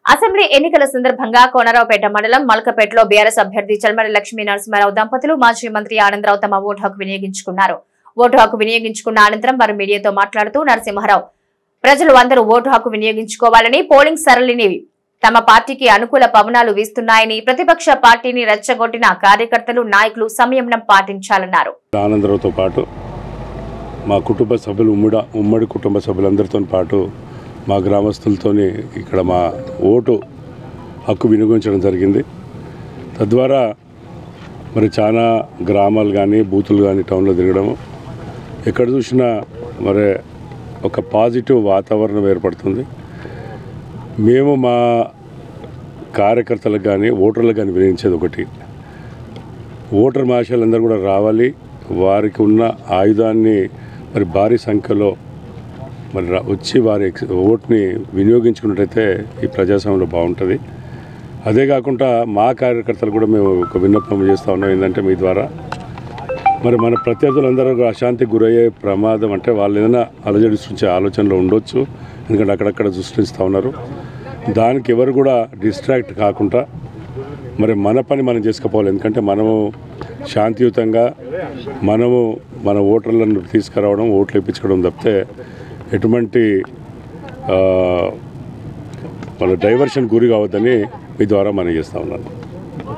assembly ఎన్నికల సందర్భంగా కోనరావుపేట మండలం మల్కపేటలో బీఆర్ఎస్ అభ్యర్థి చల్మడి లక్ష్మీ నరసింహారావు దంపతులు మాజీ మంత్రి ఆనందరావు తమ ఓటు హక్కు వినియోగించుకున్నారు ఓటు హక్కు వినియోగించుకున్న అనంతరం వారు మీడియాతో మాట్లాడుతూ నరసింహారావు ప్రజలు అందరూ ఓటు హక్కు వినియోగించుకోవాలని పోలింగ్ సరళిని తమ పార్టీకి అనుకూల పవనాలు వీస్తున్నాయని ప్రతిపక్ష పార్టీని రెచ్చగొట్టిన కార్యకర్తలు నాయకులు సంయమనం పాటించాలన్నారు ఆనందరావుతో పాటు మా కుటుంబ సభ్యులు ఉమ్మడి ఉమ్మడి కుటుంబ సభ్యులందరితో పాటు మా గ్రామస్తులతోని ఇక్కడ మా ఓటు హక్కు వినియోగించడం జరిగింది తద్వారా మరి చాలా గ్రామాలు కానీ బూతులు కానీ టౌన్లో తిరగడము ఎక్కడ చూసినా మరి ఒక పాజిటివ్ వాతావరణం ఏర్పడుతుంది మేము మా కార్యకర్తలకు కానీ ఓటర్లకు కానీ వినియోగించేది ఒకటి ఓటర్ మహాశయులందరూ కూడా రావాలి వారికి ఉన్న ఆయుధాన్ని మరి భారీ సంఖ్యలో మరి రా- వచ్చి వారి ఎక్స్- ఓట్ని వినియోగించుకున్నట్టయితే ఈ ప్రజాస్వామ్యంలో బాగుంటుంది అదే కాకుండా మా కార్యకర్తలు కూడా మేము ఒక విన్నపం చేస్తూ ఉన్నాం ఏంటంటే మీ ద్వారా మరి మన ప్రత్యర్థులందరూ కూడా అశాంతికి గురయ్యే ప్రమాదం అంటే వాళ్ళు ఏదైనా అలజడి సృష్టించే ఆలోచనలో ఉండొచ్చు ఎందుకంటే అక్కడక్కడ సృష్టిస్తూ ఉన్నారు దానికి ఎవరు కూడా డిస్ట్రాక్ట్ కాకుండా మరి మన పని మనం చేసుకుపోవాలి ఎందుకంటే మనము శాంతియుతంగా మనము మన ఓటర్లను తీసుకురావడం ఓట్లు ఇప్పించుకోవడం తప్పితే ఎటువంటి ఆ, మన డైవర్షన్ గురి కావద్దని మీ ద్వారా మనం చేస్తూ ఉన్నాను